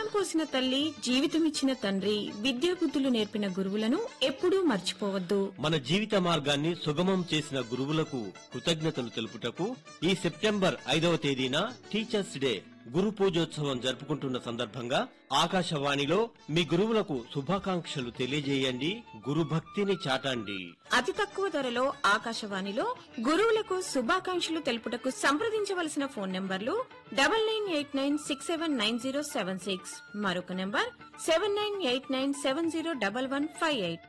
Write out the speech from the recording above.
పోసిన తల్లి జీవితమిచ్చిన తండ్రి విద్యా బుద్ధులు నేర్పిన గురువులను ఎప్పుడూ మర్చిపోవద్దు మన జీవిత మార్గాన్ని సుగమం చేసిన గురువులకు కృతజ్ఞతలు తెలుపుటకు ఈ సెప్టెంబర్ ఐదవ తేదీన టీచర్స్ డే గురు పూజోత్సవం జరుపుకుంటున్న సందర్భంగా ఆకాశవాణిలో మీ గురువులకు శుభాకాంక్షలు తెలియజేయండి గురు భక్తిని చాటండి అతి తక్కువ ధరలో ఆకాశవాణిలో గురువులకు శుభాకాంక్షలు తెలుపుటకు సంప్రదించవలసిన ఫోన్ నంబర్లు double nine eight nine six seven nine zero seven six మరొక number seven nine eight nine seven zero double one five eight